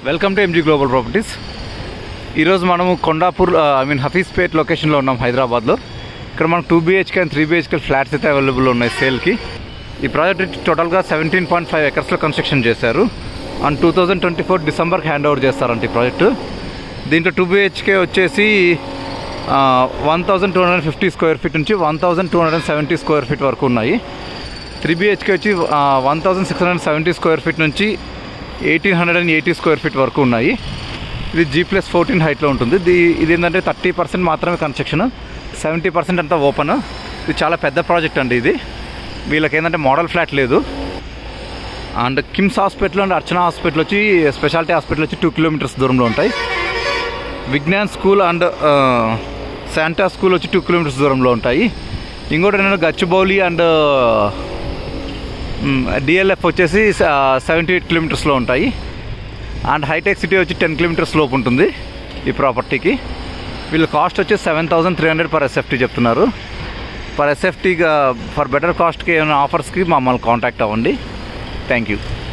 welcome to MG global properties ఈరోజు మనము Kondapur I mean Hafeezpet లొకేషన్లో ఉన్నాం హైదరాబాద్లో ఇక్కడ మనకు two BHK and three BHK flats అయితే అవైలబుల్ ఉన్నాయి సేల్కి ఈ ప్రాజెక్ట్ టోటల్గా సెవెంటీన్ పాయింట్ ఫైవ్ ఎకర్స్లో కన్స్ట్రక్షన్ చేశారు and two thousand twenty four డిసెంబర్కి హ్యాండ్ ఓవర్ చేస్తారంట ఈ ప్రాజెక్టు దీంట్లో టూ బీహెచ్కే వచ్చేసి one thousand two hundred fifty square feet నుంచి one thousand two hundred seventy square feet వరకు ఉన్నాయి త్రీ బీహెచ్కే వచ్చి one thousand six hundred seventy square feet నుంచి eighteen hundred and eighty square feet వరకు ఉన్నాయి ఇది G plus fourteen హైట్లో ఉంటుంది ఇది ఇది ఏంటంటే థర్టీ పర్సెంట్ మాత్రమే కన్స్ట్రక్షన్ సెవెంటీ పర్సెంట్ అంతా ఓపెన్ ఇది చాలా పెద్ద ప్రాజెక్ట్ అండి ఇది వీళ్ళకి ఏంటంటే మోడల్ ఫ్లాట్ లేదు and KIMS hospital and Archana hospital వచ్చి స్పెషాలిటీ హాస్పిటల్ వచ్చి టూ కిలోమీటర్స్ దూరంలో ఉంటాయి Vignan school and Santa school వచ్చి టూ కిలోమీటర్స్ దూరంలో ఉంటాయి ఇంకోటి నేను గచ్చిబౌలి అండ్ డిఎల్ఎఫ్ వచ్చేసి సెవెంటీ ఎయిట్ కిలోమీటర్స్లో ఉంటాయి అండ్ హైటెక్ సిటీ వచ్చి టెన్ కిలోమీటర్స్ లోపు ఉంటుంది ఈ ప్రాపర్టీకి వీళ్ళ కాస్ట్ వచ్చి seven thousand three hundred per SFT చెప్తున్నారు పర్ ఎస్ఎఫ్టీగా ఫర్ బెటర్ కాస్ట్కి ఏమైనా ఆఫర్స్కి మమ్మల్ని కాంటాక్ట్ అవ్వండి థ్యాంక్ యూ